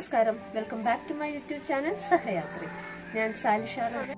നമസ്കാരം welcome back to my YouTube channel Sahayathri ഞാൻ സാലിഷാറാണ്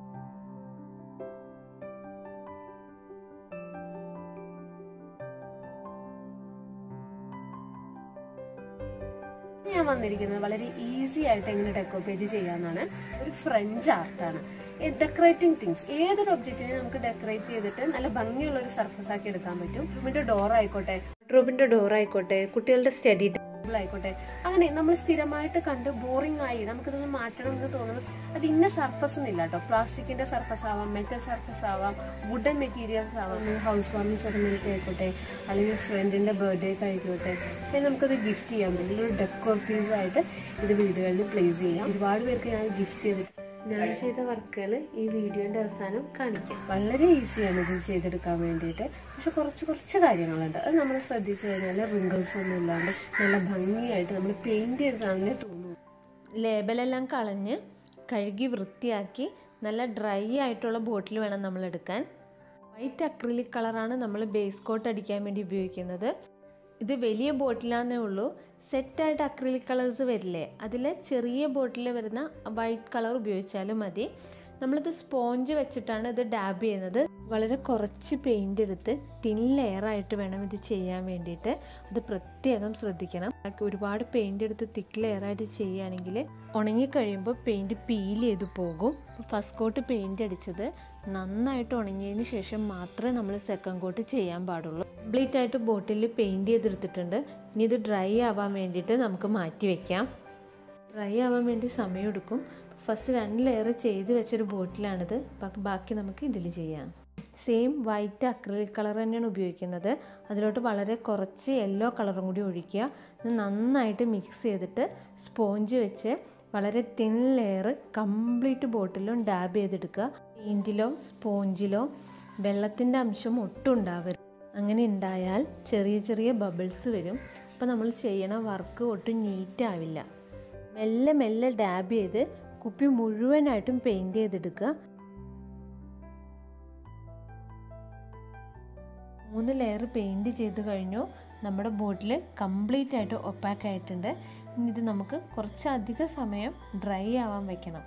ഞാൻ വന്നിരിക്കുന്നത് വളരെ ഈസി ആയിട്ട് എങ്ങനെ ഡെക്കോ പേജ് ചെയ്യാന്നാണ് ഒരു ഫ്രഞ്ച് ആർട്ടാണ് ഡെക്കറേറ്റിംഗ് തിങ്സ് ഏതൊരു ഒബ്ജക്റ്റിനെ നമുക്ക് ഡെക്കറേറ്റ് ചെയ്തിട്ട് നല്ല ഭംഗിയുള്ള ഒരു സർഫസ് ആക്കി എടുക്കാൻ പറ്റും റൂമിന്റെ ഡോർ ആയിക്കോട്ടെ റൂമിന്റെ ഡോർ ആയിക്കോട്ടെ കുട്ടികളുടെ സ്റ്റഡി ടേബിൾ ആയിക്കോട്ടെ അങ്ങനെ നമ്മൾ സ്ഥിരമായിട്ട് കണ്ട് ബോറിംഗ് ആയി നമുക്കിതൊന്ന് മാറ്റണം എന്ന് തോന്നുന്നു അത് ഇന്ന സർഫസ് എന്നില്ല കേട്ടോ പ്ലാസ്റ്റിക്കിന്റെ സർഫസ് ആവാം മെറ്റൽ സർഫസ് ആവാം വുഡൻ മെറ്റീരിയൽസ് ആവാം ഹൗസ് വാമിംഗ് സെറമണിക്ക് ആയിക്കോട്ടെ അല്ലെങ്കിൽ ഫ്രണ്ടിന്റെ ബർത്ത്ഡേക്ക് ആയിക്കോട്ടെ അല്ലെങ്കിൽ നമുക്കത് ഗിഫ്റ്റ് ചെയ്യാൻ പറ്റും ഒരു ഡെക്കോർ പീസ് ആയിട്ട് ഇത് വീടുകളിൽ പ്ലേസ് ചെയ്യാം ഒരുപാട് പേർക്ക് ഞാൻ ഗിഫ്റ്റ് ചെയ്തിട്ട് ഞാൻ ചെയ്ത വർക്കുകൾ ഈ വീഡിയോന്റെ അവസാനം കാണിക്കാം വളരെ ഈസിയാണ് ഇത് ചെയ്തെടുക്കാൻ വേണ്ടിയിട്ട് പക്ഷെ കുറച്ച് കുറച്ച് കാര്യങ്ങളുണ്ട് അത് നമ്മൾ ശ്രദ്ധിച്ചു കഴിഞ്ഞാൽ റിങ്കിൾസ് ഒന്നും ഇല്ലാണ്ട് നല്ല ഭംഗിയായിട്ട് നമ്മൾ പെയിന്റ് ചെയ്തതാണെന്നേ തോന്നുന്നു ലേബലെല്ലാം കളഞ്ഞ് കഴുകി വൃത്തിയാക്കി നല്ല ഡ്രൈ ആയിട്ടുള്ള ബോട്ടിൽ വേണം നമ്മൾ എടുക്കാൻ വൈറ്റ് അക്രിലിക് കളറാണ് നമ്മൾ ബേസ് കോട്ട് അടിക്കാൻ വേണ്ടി ഉപയോഗിക്കുന്നത് ഇത് വലിയ ബോട്ടിലാന്നേ ഉള്ളൂ സെറ്റായിട്ട് അക്രിലിക് കളേഴ്സ് വരില്ലേ അതിൽ ചെറിയ ബോട്ടിൽ വരുന്ന വൈറ്റ് കളർ ഉപയോഗിച്ചാലും മതി നമ്മളിത് സ്പോഞ്ച് വെച്ചിട്ടാണ് ഇത് ഡാബ് ചെയ്യുന്നത് വളരെ കുറച്ച് പെയിൻ്റ് എടുത്ത് തിൻ ലെയറായിട്ട് വേണം ഇത് ചെയ്യാൻ വേണ്ടിയിട്ട് അത് പ്രത്യേകം ശ്രദ്ധിക്കണം ബാക്കി ഒരുപാട് പെയിൻ്റ് എടുത്ത് തിക്ക് ലെയറായിട്ട് ചെയ്യുകയാണെങ്കിൽ ഉണങ്ങിക്കഴിയുമ്പോൾ പെയിൻറ്റ് പീൽ ചെയ്ത് പോകും ഫസ്റ്റ് കോട്ട് പെയിൻറ്റ് അടിച്ചത് നന്നായിട്ട് ഉണങ്ങിയതിന് ശേഷം മാത്രമേ നമ്മൾ സെക്കൻഡ് കോട്ട് ചെയ്യാൻ പാടുള്ളൂ കംപ്ലീറ്റ് ആയിട്ട് ബോട്ടിൽ പെയിൻറ്റ് ചെയ്തെടുത്തിട്ടുണ്ട് ഇനി ഇത് ഡ്രൈ ആവാൻ വേണ്ടിയിട്ട് നമുക്ക് മാറ്റി വെക്കാം ഡ്രൈ ആവാൻ വേണ്ടി സമയമെടുക്കും ഫസ്റ്റ് രണ്ട് ലെയർ ചെയ്ത് വെച്ചൊരു ബോട്ടിലാണിത് ബാക്കി നമുക്ക് ഇതിൽ ചെയ്യാം സെയിം വൈറ്റ് അക്രിലിക് കളർ തന്നെയാണ് ഉപയോഗിക്കുന്നത് അതിലോട്ട് വളരെ കുറച്ച് യെല്ലോ കളറും കൂടി ഒഴിക്കുക ഇത് നന്നായിട്ട് മിക്സ് ചെയ്തിട്ട് സ്പോഞ്ച് വെച്ച് വളരെ തിൻ ലെയർ കംപ്ലീറ്റ് ബോട്ടിലും ഡാബ് ചെയ്തെടുക്കുക പെയിൻറ്റിലോ സ്പോഞ്ചിലോ വെള്ളത്തിൻ്റെ അംശം ഒട്ടും ഉണ്ടാവരുത് അങ്ങനെ ഉണ്ടായാൽ ചെറിയ ചെറിയ ബബിൾസ് വരും അപ്പോൾ നമ്മൾ ചെയ്യണ വർക്ക് ഒട്ടും നീറ്റ് ആവില്ല മെല്ലെ മെല്ലെ ഡാബ് ചെയ്ത് കുപ്പി മുഴുവനായിട്ടും പെയിൻറ് ചെയ്തെടുക്കുക മൂന്ന് ലെയർ പെയിൻറ് ചെയ്ത് കഴിഞ്ഞു നമ്മുടെ ബോട്ടിൽ കംപ്ലീറ്റ് ആയിട്ട് ഒപ്പാക്ക് ആയിട്ടുണ്ട് ഇനി ഇത് നമുക്ക് കുറച്ചധികം സമയം ഡ്രൈ ആവാൻ വെക്കണം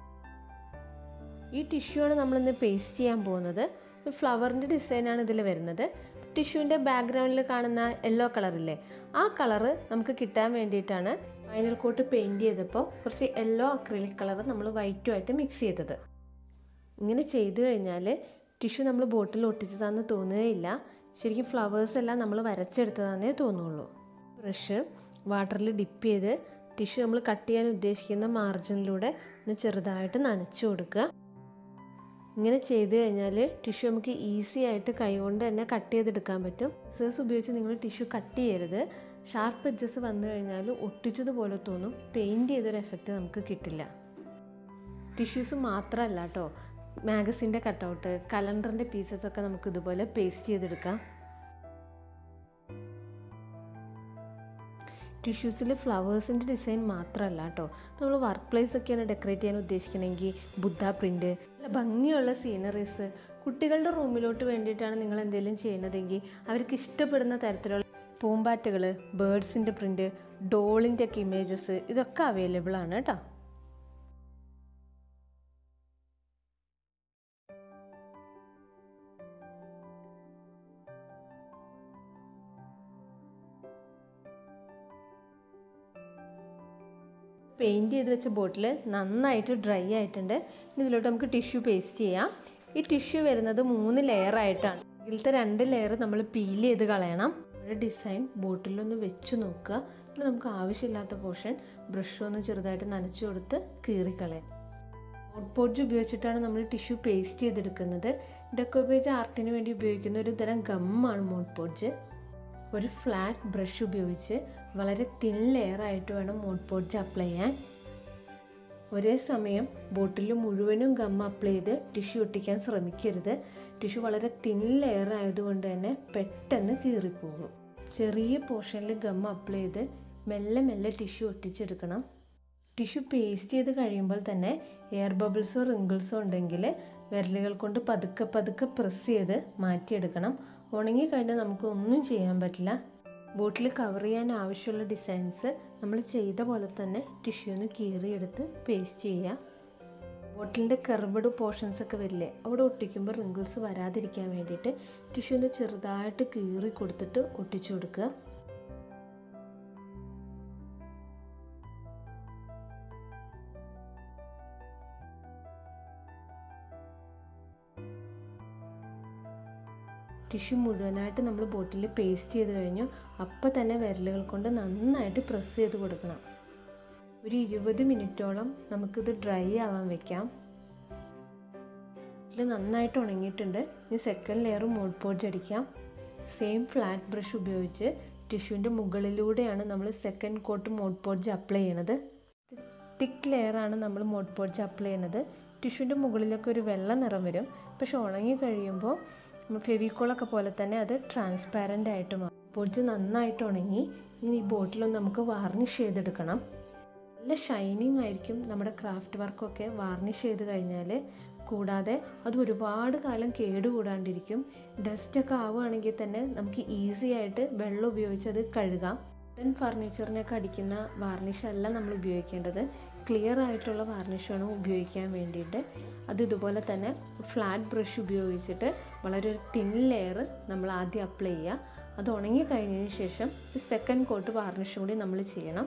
ഈ ടിഷ്യൂ ആണ് നമ്മളിന്ന് പേസ്റ്റ് ചെയ്യാൻ പോകുന്നത് ഒരു ഫ്ലവറിൻ്റെ ഡിസൈനാണ് ഇതിൽ വരുന്നത് ടിഷ്യൂവിൻ്റെ ബാക്ക്ഗ്രൗണ്ടിൽ കാണുന്ന യെല്ലോ കളറില്ലേ ആ കളറ് നമുക്ക് കിട്ടാൻ വേണ്ടിയിട്ടാണ് ഫൈനൽ കോട്ട് പെയിൻറ് ചെയ്തപ്പോൾ കുറച്ച് യെല്ലോ അക്രിലിക് കളർ നമ്മൾ വൈറ്റുമായിട്ട് മിക്സ് ചെയ്തത് ഇങ്ങനെ ചെയ്തു കഴിഞ്ഞാൽ ടിഷ്യൂ നമ്മൾ ബോട്ടിൽ ഒട്ടിച്ചതാണെന്ന് തോന്നുകയില്ല ശരിക്കും ഫ്ലവേഴ്സ് എല്ലാം നമ്മൾ വരച്ചെടുത്തതാണെന്നേ തോന്നുള്ളൂ ബ്രഷ് വാട്ടറിൽ ഡിപ്പ് ചെയ്ത് ടിഷ്യൂ നമ്മൾ കട്ട് ചെയ്യാൻ ഉദ്ദേശിക്കുന്ന മാർജിനിലൂടെ ഒന്ന് ചെറുതായിട്ട് നനച്ചു കൊടുക്കുക ഇങ്ങനെ ചെയ്ത് കഴിഞ്ഞാൽ ടിഷ്യൂ നമുക്ക് ഈസി ആയിട്ട് കൈകൊണ്ട് തന്നെ കട്ട് ചെയ്തെടുക്കാൻ പറ്റും സിസേഴ്സ് ഉപയോഗിച്ച് നിങ്ങൾ ടിഷ്യൂ കട്ട് ചെയ്യരുത് ഷാർപ്പ് എഡ്ജസ് വന്നു കഴിഞ്ഞാൽ ഒട്ടിച്ചതുപോലെ തോന്നും പെയിൻറ് ചെയ്തൊരു എഫക്റ്റ് നമുക്ക് കിട്ടില്ല ടിഷ്യൂസ് മാത്രമല്ല കേട്ടോ മാഗസിൻ്റെ കട്ടൗട്ട് കലണ്ടറിൻ്റെ പീസസ് ഒക്കെ നമുക്ക് ഇതുപോലെ പേസ്റ്റ് ചെയ്തെടുക്കാം ടിഷ്യൂസിൽ ഫ്ലവേഴ്സിൻ്റെ ഡിസൈൻ മാത്രമല്ല കേട്ടോ നമ്മൾ വർക്ക് പ്ലേസ് ഒക്കെയാണ് ഡെക്കറേറ്റ് ചെയ്യാൻ ഉദ്ദേശിക്കണമെങ്കിൽ ബുദ്ധ പ്രിൻ്റ് നല്ല ഭംഗിയുള്ള സീനറീസ് കുട്ടികളുടെ റൂമിലോട്ട് വേണ്ടിയിട്ടാണ് നിങ്ങൾ എന്തെങ്കിലും ചെയ്യുന്നതെങ്കിൽ അവർക്ക് ഇഷ്ടപ്പെടുന്ന തരത്തിലുള്ള പൂമ്പാറ്റകൾ ബേഡ്സിൻ്റെ പ്രിൻ്റ് ഡോളിൻ്റെ ഒക്കെ ഇമേജസ് ഇതൊക്കെ അവൈലബിൾ ആണ് കേട്ടോ പെയിൻറ്റ് ചെയ്ത് വെച്ച ബോട്ടിൽ നന്നായിട്ട് ഡ്രൈ ആയിട്ടുണ്ട് ഇനി ഇതിലോട്ട് നമുക്ക് ടിഷ്യൂ പേസ്റ്റ് ചെയ്യാം ഈ ടിഷ്യൂ വരുന്നത് മൂന്ന് ലെയർ ആയിട്ടാണ് ഇതിലത്തെ രണ്ട് ലെയർ നമ്മൾ പീൽ ചെയ്ത് കളയണം നമ്മുടെ ഡിസൈൻ ബോട്ടിലൊന്ന് വെച്ച് നോക്കുക എന്നിട്ട് നമുക്ക് ആവശ്യമില്ലാത്ത പോർഷൻ ബ്രഷ് ഒന്ന് ചെറുതായിട്ട് നനച്ചു കൊടുത്ത് കീറിക്കളയാം മോഡ് പോഡ്ജ് ഉപയോഗിച്ചിട്ടാണ് നമ്മൾ ടിഷ്യൂ പേസ്റ്റ് ചെയ്തെടുക്കുന്നത് ഡെക്കോ പേജ് ആർട്ടിന് വേണ്ടി ഉപയോഗിക്കുന്ന ഒരു തരം ഗമ്മാണ് മോഡ് പോഡ്ജ് ഒരു ഫ്ലാറ്റ് ബ്രഷ് ഉപയോഗിച്ച് വളരെ തിൻ ലെയർ ആയിട്ട് വേണം മോഡ് പോഡ്ജ് അപ്ലൈ ചെയ്യാൻ ഒരേ സമയം ബോട്ടിൽ മുഴുവനും ഗം അപ്ലൈ ചെയ്ത് ടിഷ്യൂ ഒട്ടിക്കാൻ ശ്രമിക്കരുത് ടിഷ്യൂ വളരെ തിൻ ലെയർ ആയതുകൊണ്ട് തന്നെ പെട്ടെന്ന് കീറിപ്പോകും ചെറിയ പോർഷനിൽ ഗം അപ്ലൈ ചെയ്ത് മെല്ലെ മെല്ലെ ടിഷ്യൂ ഒട്ടിച്ചെടുക്കണം ടിഷ്യൂ പേസ്റ്റ് ചെയ്ത് കഴിയുമ്പോൾ തന്നെ എയർ ബബിൾസോ റിങ്കിൾസോ ഉണ്ടെങ്കിൽ വിരലുകൾ കൊണ്ട് പതുക്കെ പതുക്കെ പ്രസ് ചെയ്ത് മാറ്റിയെടുക്കണം ഉണങ്ങി കഴിഞ്ഞാൽ നമുക്ക് ഒന്നും ചെയ്യാൻ പറ്റില്ല ബോട്ടിൽ കവർ ചെയ്യാൻ ആവശ്യമുള്ള ഡിസൈൻസ് നമ്മൾ ചെയ്ത പോലെ തന്നെ ടിഷ്യൂന്ന് കീറിയെടുത്ത് പേസ്റ്റ് ചെയ്യുക ബോട്ടിലിൻ്റെ കർവഡ് പോർഷൻസ് ഒക്കെ വരില്ലേ അവിടെ ഒട്ടിക്കുമ്പോൾ റിങ്കിൾസ് വരാതിരിക്കാൻ വേണ്ടിയിട്ട് ടിഷ്യൂന്ന് ചെറുതായിട്ട് കീറി കൊടുത്തിട്ട് ഒട്ടിച്ചു കൊടുക്കുക ടിഷ്യൂ മുഴുവനായിട്ട് നമ്മൾ ബോട്ടിൽ പേസ്റ്റ് ചെയ്ത് കഴിഞ്ഞു അപ്പം തന്നെ വിരലുകൾ കൊണ്ട് നന്നായിട്ട് പ്രസ് ചെയ്ത് കൊടുക്കണം ഒരു ഇരുപത് മിനിറ്റോളം നമുക്കിത് ഡ്രൈ ആവാൻ വെക്കാം ഇതിൽ നന്നായിട്ട് ഉണങ്ങിയിട്ടുണ്ട് ഇനി സെക്കൻഡ് ലെയർ മോഡ് പോഡ്ജ് അടിക്കാം സെയിം ഫ്ലാറ്റ് ബ്രഷ് ഉപയോഗിച്ച് ടിഷ്യൂവിൻ്റെ മുകളിലൂടെയാണ് നമ്മൾ second coat Mod Podge apply ചെയ്യണത് തിക്ക് ലെയറാണ് നമ്മൾ മോഡ് പോഡ്ജ് അപ്ലൈ ചെയ്യുന്നത് ടിഷ്യൂവിൻ്റെ മുകളിലൊക്കെ ഒരു വെള്ള നിറം വരും പക്ഷെ ഉണങ്ങി കഴിയുമ്പോൾ ഫെവിക്കോളൊക്കെ പോലെ തന്നെ അത് ട്രാൻസ്പാരൻ്റ് ആയിട്ട് മാറും പൊടിച്ച് നന്നായിട്ട് ഉണങ്ങി ഇനി ഈ ബോട്ടിലൊന്ന് നമുക്ക് വാർണിഷ് ചെയ്തെടുക്കണം നല്ല ഷൈനിങ് ആയിരിക്കും നമ്മുടെ ക്രാഫ്റ്റ് വർക്കൊക്കെ വാർണിഷ് ചെയ്ത് കഴിഞ്ഞാൽ കൂടാതെ അത് ഒരുപാട് കാലം കേടുകൂടാണ്ടിരിക്കും ഡസ്റ്റൊക്കെ ആവുകയാണെങ്കിൽ തന്നെ നമുക്ക് ഈസി ആയിട്ട് വെള്ളം ഉപയോഗിച്ച് അത് കഴുകാം വുഡൻ ഫർണിച്ചറിനൊക്കെ അടിക്കുന്ന വാർണിഷ് അല്ല നമ്മൾ ഉപയോഗിക്കേണ്ടത് ക്ലിയർ ആയിട്ടുള്ള വാർണിഷ് വേണം ഉപയോഗിക്കാൻ വേണ്ടിയിട്ട് അത് ഇതുപോലെ തന്നെ ഫ്ലാറ്റ് ബ്രഷ് ഉപയോഗിച്ചിട്ട് വളരെ ഒരു തിൻ ലെയർ നമ്മൾ ആദ്യം അപ്ലൈ ചെയ്യുക അത് ഉണങ്ങി കഴിഞ്ഞതിന് ശേഷം സെക്കൻഡ് കോട്ട് വാർണിഷും കൂടി നമ്മൾ ചെയ്യണം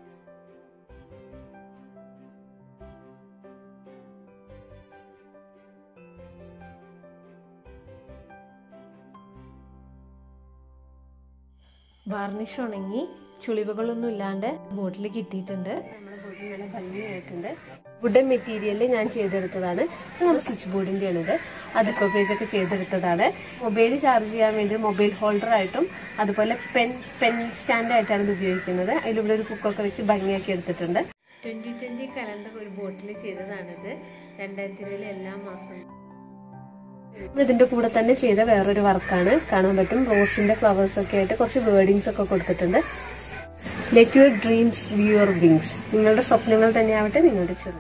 വാർണിഷ് ഉണങ്ങി ചുളിവുകളൊന്നും ഇല്ലാണ്ട് ബോട്ടിൽ കിട്ടിയിട്ടുണ്ട് നമ്മുടെ ബോർഡ് നല്ല ഭംഗിയായിട്ടുണ്ട് വുഡൻ മെറ്റീരിയലിൽ ഞാൻ ചെയ്തെടുത്തതാണ് ഇത് നമ്മുടെ സ്വിച്ച് ബോർഡിന്റെ ആണിത് അത് പേജ് ഒക്കെ ചെയ്തെടുത്തതാണ് മൊബൈൽ ചാർജ് ചെയ്യാൻ വേണ്ടി മൊബൈൽ ഹോൾഡർ ആയിട്ടും അതുപോലെ പെൻ പെൻ സ്റ്റാൻഡ് ആയിട്ടാണ് ഇത് ഉപയോഗിക്കുന്നത് അതിലൂടെ ഒരു ബുക്കൊക്കെ വെച്ച് ഭംഗിയാക്കി എടുത്തിട്ടുണ്ട് ട്വൻറ്റി ട്വൻറ്റി കലണ്ടർ ഒരു ബോട്ടിൽ ചെയ്തതാണിത് രണ്ടായിരത്തി ഇരുപതിലെ എല്ലാ മാസം ഇതിന്റെ കൂടെ തന്നെ ചെയ്ത വേറൊരു വർക്കാണ് കാണാൻ പറ്റും റോസിന്റെ ഫ്ലവേഴ്സ് ഒക്കെ ആയിട്ട് കുറച്ച് വേർഡിങ്സ് ഒക്കെ കൊടുത്തിട്ടുണ്ട് let your dreams be your wings നിങ്ങളുടെ സ്വപ്നങ്ങൾ തന്നെയാവട്ടെ നിങ്ങളുടെ ചെറു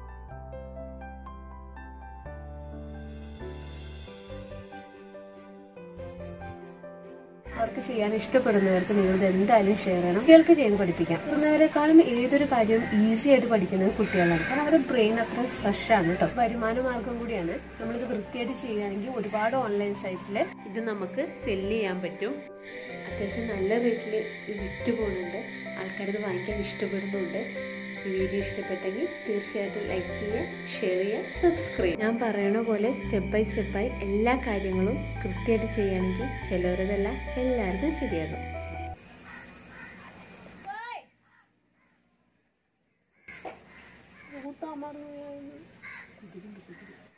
അവർക്ക് ചെയ്യാൻ ഇഷ്ടപ്പെടുന്നവർക്ക് നിങ്ങൾ ഇത് എന്തായാലും ഷെയർ ചെയ്യണം കുട്ടികൾക്ക് ചെയ്ത് പഠിപ്പിക്കാം മുതിർന്നവരെക്കാളും ഏതൊരു കാര്യവും ഈസി ആയിട്ട് പഠിക്കുന്നത് കുട്ടികളാണ് കാരണം അവരുടെ ബ്രെയിൻ അത്ര ഫ്രഷ് ആണ് കേട്ടോ വരുമാന മാർഗം കൂടിയാണ് നമ്മളിത് വൃത്തിയായിട്ട് ചെയ്യുകയാണെങ്കിൽ ഒരുപാട് ഓൺലൈൻ സൈറ്റിൽ ഇത് നമുക്ക് സെല് ചെയ്യാൻ പറ്റും അത്യാവശ്യം നല്ല റേറ്റിൽ ഇത് വിറ്റ് പോകുന്നുണ്ട് ആൾക്കാരിത് വാങ്ങിക്കാൻ ഇഷ്ടപ്പെടുന്നുണ്ട് ഈ വീഡിയോ ഇഷ്ടപ്പെട്ടെങ്കിൽ തീർച്ചയായിട്ടും ലൈക്ക് ചെയ്യുക ഷെയർ ചെയ്യുക സബ്സ്ക്രൈബ് ഞാൻ പറയണ പോലെ സ്റ്റെപ്പ് ബൈ സ്റ്റെപ്പായി എല്ലാ കാര്യങ്ങളും കൃത്യമായിട്ട് ചെയ്യുകയാണെങ്കിൽ ചിലവരതല്ല എല്ലാവർക്കും ശരിയാകും കൂട്ടാൻ